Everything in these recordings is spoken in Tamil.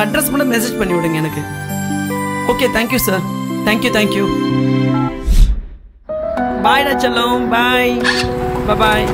அட்ரஸ் மட்டும் மெசேஜ் பண்ணி விடுங்க எனக்கு okay thank you sir thank you thank you பாய்டா செல்லம் பாய் பாய்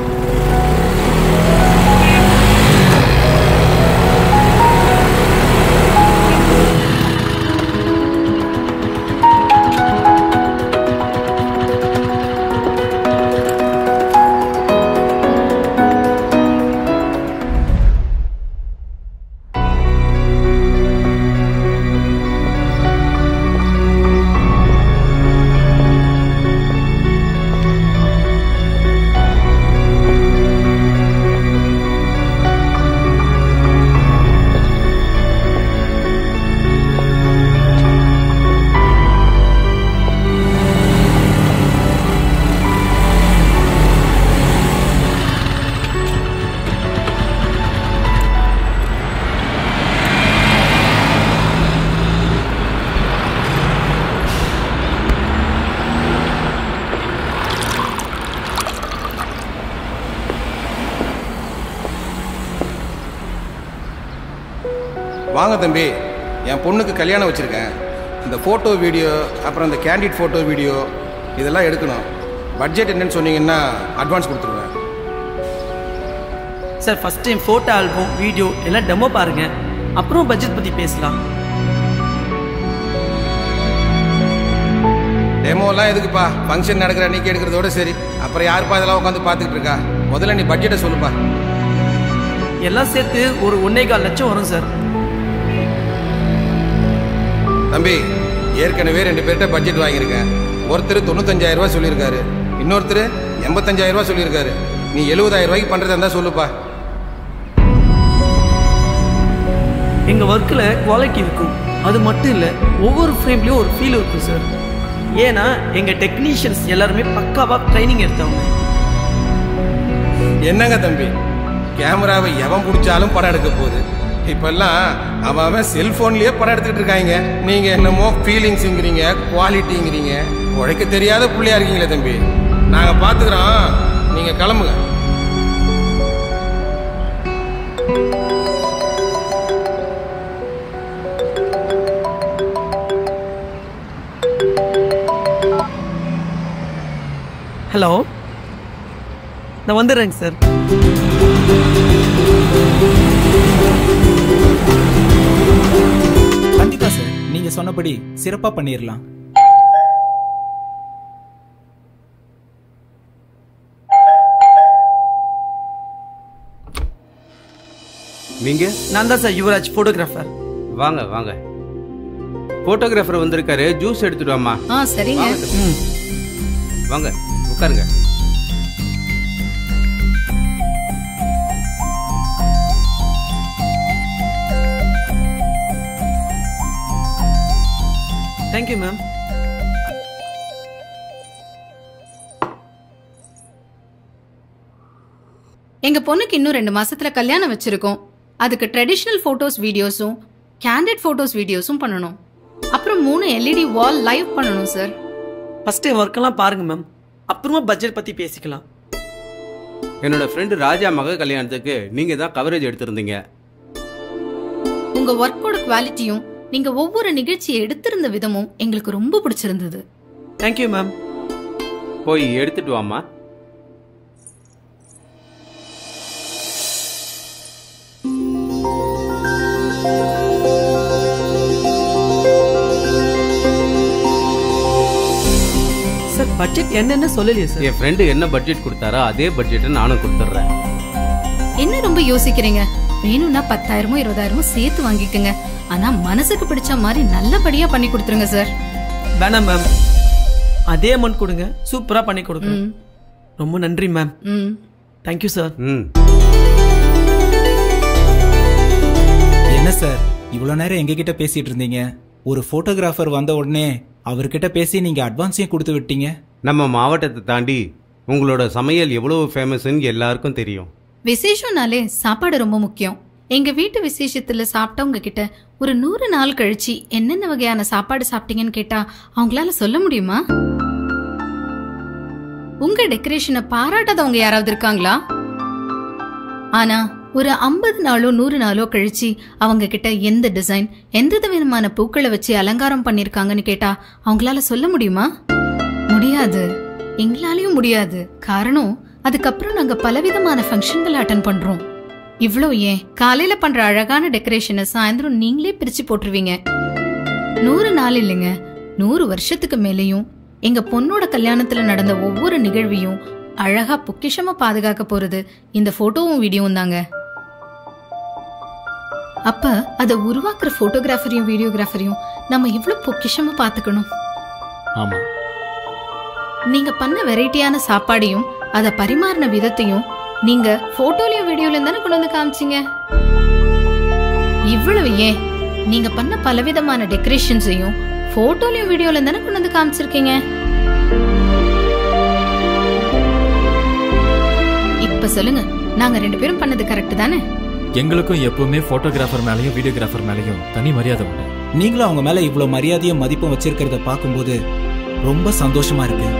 வாங்க தம்பி என் பொண்ணுக்கு கல்யாணம் வச்சுருக்கேன் இந்த ஃபோட்டோ வீடியோ அப்புறம் இந்த கேண்டிட் ஃபோட்டோ வீடியோ இதெல்லாம் எடுக்கணும் பட்ஜெட் என்னன்னு சொன்னீங்கன்னா அட்வான்ஸ் கொடுத்துருவேன் sir first time photo album video எல்லாம் டெமோ பாருங்க அப்புறம் பட்ஜெட் பற்றி பேசலாம் டெமோலாம் எதுக்குப்பா ஃபங்க்ஷன் நடக்கிற அன்னைக்கு எடுக்கிறதோட சரி அப்புறம் யாருப்பா இதெல்லாம் உட்காந்து பார்த்துக்கிட்டு இருக்கா முதல்ல நீ பட்ஜெட்டை சொல்லுப்பா எல்லாம் சேர்த்து ஒரு ஒன்னே கால் லட்சம் வரும் சார் தம்பி ஏற்கனவே ரெண்டு பேர்கிட்ட பட்ஜெட் வாங்கியிருக்கேன் ஒருத்தர் தொண்ணூத்தஞ்சாயிரம் ரூபாய் சொல்லியிருக்காரு இன்னொருத்தர் எண்பத்தஞ்சாயிரம் ரூபாய் சொல்லியிருக்காரு நீ எழுபதாயிரம் ரூபாய்க்கு பண்ணுறதா இருந்தால் சொல்லுப்பா எங்க ஒர்க்கில் குவாலிட்டி இருக்கும் அது மட்டும் இல்லை ஒவ்வொரு ஃப்ரேம்லேயும் ஒரு ஃபீல் இருக்கும் சார் ஏன்னா எங்க டெக்னீஷியன்ஸ் எல்லாருமே பக்காவா ட்ரைனிங் எடுத்தவங்க என்னங்க தம்பி கேமராவை எவன் பிடிச்சாலும் படம் எடுக்க போகுது இப்பெல்லாம் அவன் அவன் செல்போன்லயே படம் எடுத்துக்கிட்டு இருக்காங்க நீங்க என்னமோ ஃபீலிங்ஸுங்கிறீங்க குவாலிட்டிங்கிறீங்க உழைக்க தெரியாத புள்ளையா இருக்கீங்களே தம்பி நாங்க பாத்துக்கிறோம் நீங்க கிளம்புங்க ஹலோ நான் வந்துடுறேங்க சார் கண்டிப்பா சார் நீங்க சொன்னபடி சிறப்பா பண்ணிடலாம் நீங்க நான் தான் சார் யுவராஜ் ஃபோட்டோகிராஃபர் வாங்க வாங்க போட்டோகிராஃபர் வந்திருக்காரு ஜூஸ் எடுத்துட்டு வாமா ஆ சரிங்க ம் வாங்க உட்காருங்க தேங்க்யூ மேம் எங்க பொண்ணுக்கு இன்னும் ரெண்டு மாசத்துல கல்யாணம் வச்சிருக்கோம் அதுக்கு ட்ரெடிஷ்னல் போட்டோஸ் வீடியோஸும் கேண்டிட் போட்டோஸ் வீடியோஸும் பண்ணணும் அப்புறம் மூணு எல்இடி வால் லைவ் பண்ணணும் சார் ஃபர்ஸ்ட் என் ஒர்க்கெல்லாம் பாருங்க மேம் அப்புறமா பட்ஜெட் பற்றி பேசிக்கலாம் என்னோட ஃப்ரெண்டு ராஜா மக கல்யாணத்துக்கு நீங்க தான் கவரேஜ் எடுத்திருந்தீங்க உங்க ஒர்க்கோட குவாலிட்டியும் நீங்க ஒவ்வொரு நிகழ்ச்சியை எடுத்திருந்த விதமும் எங்களுக்கு ரொம்ப பிடிச்சிருந்தது தேங்க்யூ மேம் போய் எடுத்துட்டு வாமா சார் பட்ஜெட் என்னன்னு சொல்லலையே சார் என் ஃப்ரெண்டு என்ன பட்ஜெட் கொடுத்தாரோ அதே பட்ஜெட்டை நானும் கொடுத்துட்றேன் என்ன ரொம்ப யோசிக்கிறீங்க வேணும்னா பத்தாயிரமோ இருபதாயிரமோ சேர்த்து வாங்கிக்கோங்க ஆனா மனசுக்கு பிடிச்ச மாதிரி நல்லபடியா பண்ணி கொடுத்துருங்க சார் வேணாம் மேம் அதே அமௌண்ட் கொடுங்க சூப்பராக பண்ணி கொடுக்குறேன் ம் ரொம்ப நன்றி மேம் ம் தேங்க்யூ சார் ம் என்ன சார் இவ்வளோ நேரம் எங்ககிட்ட பேசிட்டு இருந்தீங்க ஒரு போட்டோகிராஃபர் வந்த உடனே அவர்கிட்ட பேசி நீங்க அட்வான்ஸையும் கொடுத்து விட்டீங்க நம்ம மாவட்டத்தை தாண்டி உங்களோட சமையல் எவ்வளவு ஃபேமஸ்ன்னு எல்லாருக்கும் தெரியும் விசேஷம்னாலே சாப்பாடு ரொம்ப முக்கியம் எங்க வீட்டு விசேஷத்துல சாப்பிட்டவங்க கிட்ட ஒரு நூறு நாள் கழிச்சு என்னென்ன வகையான சாப்பாடு சாப்பிட்டீங்கன்னு கேட்டா அவங்களால சொல்ல முடியுமா உங்க டெக்கரேஷனை பாராட்டாதவங்க யாராவது இருக்காங்களா ஆனா ஒரு ஐம்பது நாளோ நூறு நாளோ கழிச்சு அவங்க கிட்ட எந்த டிசைன் எந்த விதமான பூக்களை வச்சு அலங்காரம் பண்ணிருக்காங்கன்னு கேட்டா அவங்களால சொல்ல முடியுமா முடியாது எங்களாலையும் முடியாது காரணம் அதுக்கப்புறம் நாங்க பலவிதமான ஃபங்க்ஷன்கள் அட்டன் பண்றோம் இவ்ளோ ஏன் காலையில பண்ற அழகான டெக்கரேஷனை சாயந்தரம் நீங்களே பிரிச்சு போட்டுருவீங்க நூறு நாள் இல்லைங்க நூறு வருஷத்துக்கு மேலேயும் எங்க பொண்ணோட கல்யாணத்துல நடந்த ஒவ்வொரு நிகழ்வையும் அழகா பொக்கிஷமா பாதுகாக்க போறது இந்த போட்டோவும் வீடியோவும் தாங்க அப்ப அத உருவாக்குற போட்டோகிராஃபரையும் வீடியோகிராஃபரையும் நம்ம இவ்ளோ பொக்கிஷமா பாத்துக்கணும் ஆமா நீங்க பண்ண வெரைட்டியான சாப்பாடையும் அத பரிமாறின விதத்தையும் நீங்க போட்டோலயும் வீடியோலயும் தானே கொண்டு வந்து காமிச்சீங்க இவ்வளவு ஏன் நீங்க பண்ண பலவிதமான டெக்கரேஷன்ஸையும் போட்டோலயும் வீடியோலயும் தானே கொண்டு வந்து காமிச்சிருக்கீங்க இப்ப சொல்லுங்க நாங்க ரெண்டு பேரும் பண்ணது கரெக்ட் தானே எங்களுக்கும் எப்பவுமே போட்டோகிராஃபர் மேலயும் வீடியோகிராஃபர் மேலயும் தனி மரியாதை உண்டு நீங்களும் அவங்க மேல இவ்வளவு மரியாதையும் மதிப்பும் வச்சிருக்கிறத பார்க்கும்போது ரொம்ப சந்தோஷமா இருக்கு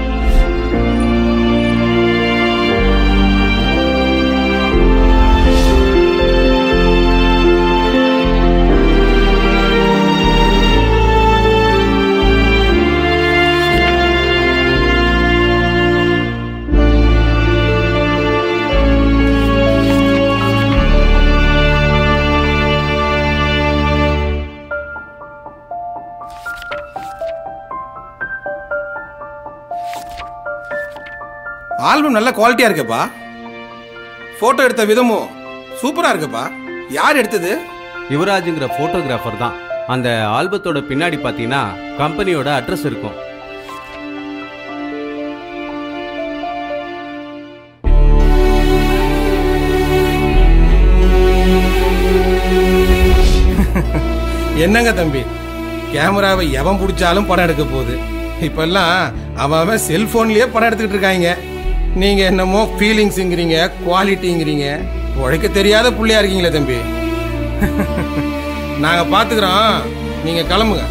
ஆல்பம் நல்ல குவாலிட்டியா இருக்குப்பா போட்டோ எடுத்த விதமும் சூப்பரா இருக்குப்பா யார் எடுத்தது யுவராஜுங்கிற போட்டோகிராஃபர் தான் அந்த ஆல்பத்தோட பின்னாடி பார்த்தீங்கன்னா கம்பெனியோட அட்ரஸ் இருக்கும் என்னங்க தம்பி கேமராவை எவன் பிடிச்சாலும் படம் எடுக்க போகுது இப்பெல்லாம் அவன் அவன் செல்போன்லயே படம் எடுத்துக்கிட்டு இருக்காங்க நீங்க என்னமோ ஃபீலிங்ஸுங்கிறீங்க குவாலிட்டிங்கிறீங்க உழைக்க தெரியாத புள்ளையா இருக்கீங்களே தம்பி நாங்க பாத்துக்கிறோம் நீங்க கிளம்புங்க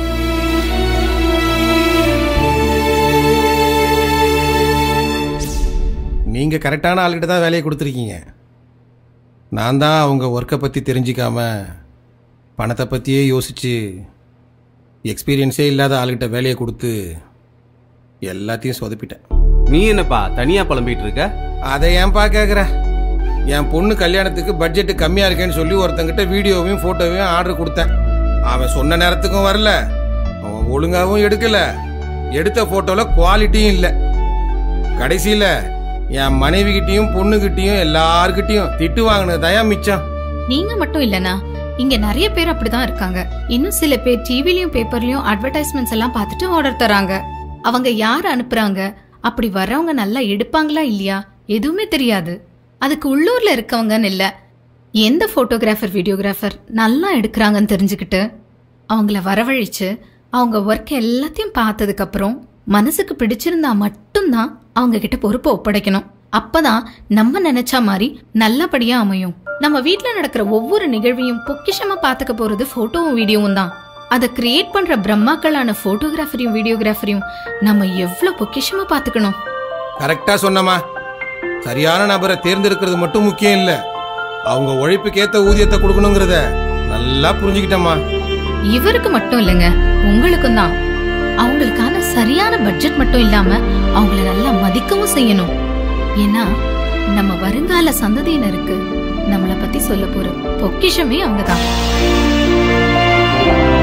நீங்க கரெக்டான ஆளுகிட்ட தான் வேலையை கொடுத்துருக்கீங்க நான் தான் அவங்க ஒர்க்கை பற்றி தெரிஞ்சிக்காம பணத்தை பற்றியே யோசிச்சு எக்ஸ்பீரியன்ஸே இல்லாத ஆளுகிட்ட வேலையை கொடுத்து எல்லாத்தையும் சொதப்பிட்டேன் நீ என்னப்பா தனியா புலம்பிட்டு இருக்க அதை ஏன்பா கேட்குற என் பொண்ணு கல்யாணத்துக்கு பட்ஜெட் கம்மியாக இருக்கேன்னு சொல்லி ஒருத்தங்கிட்ட வீடியோவையும் ஃபோட்டோவையும் ஆர்டர் கொடுத்தேன் அவன் சொன்ன நேரத்துக்கும் வரல அவன் ஒழுங்காகவும் எடுக்கல எடுத்த ஃபோட்டோவில் குவாலிட்டியும் இல்லை கடைசியில் என் மனைவிகிட்டையும் பொண்ணுகிட்டையும் எல்லார்கிட்டையும் திட்டு வாங்கினது தயா மிச்சம் நீங்க மட்டும் இல்லனா இங்க நிறைய பேர் அப்படிதான் இருக்காங்க இன்னும் சில பேர் டிவிலயும் பேப்பர்லயும் அட்வர்டைஸ்மெண்ட்ஸ் எல்லாம் பார்த்துட்டு ஆர்டர் தராங்க அவங்க யார் அனுப்புறாங்க அப்படி வர்றவங்க நல்லா எடுப்பாங்களா இல்லையா எதுவுமே தெரியாது அதுக்கு உள்ளூர்ல இருக்கவங்கன்னு இல்ல எந்த போட்டோகிராஃபர் வீடியோகிராஃபர் நல்லா எடுக்கிறாங்கன்னு தெரிஞ்சுக்கிட்டு அவங்கள வரவழைச்சு அவங்க ஒர்க் எல்லாத்தையும் பார்த்ததுக்கு அப்புறம் மனசுக்கு பிடிச்சிருந்தா மட்டும்தான் அவங்க கிட்ட பொறுப்பை ஒப்படைக்கணும் அப்பதான் நம்ம நினைச்ச மாதிரி நல்லபடியா அமையும் நம்ம வீட்ல நடக்கிற ஒவ்வொரு நிகழ்வையும் பொக்கிஷமா பாத்துக்க போறது போட்டோவும் வீடியோவும் தான் அதை கிரியேட் பண்ற பிரம்மாக்களான போட்டோகிராஃபரையும் வீடியோகிராஃபரையும் நம்ம எவ்வளவு பொக்கிஷமா பாத்துக்கணும் கரெக்டாக சொன்னம்மா சரியான நபரை தேர்ந்தெடுக்கிறது மட்டும் முக்கியம் இல்லை அவங்க உழைப்புக்கேத்த ஊதியத்தை கொடுக்கணுங்கிறத நல்லா புரிஞ்சுக்கிட்டம்மா இவருக்கு மட்டும் இல்லைங்க உங்களுக்கும் தான் அவங்களுக்கான சரியான பட்ஜெட் மட்டும் இல்லாம அவங்கள நல்லா மதிக்கவும் செய்யணும் ஏன்னா நம்ம வருங்கால சந்ததியினருக்கு நம்மள பத்தி சொல்ல போற பொக்கிஷமே அவங்கதான்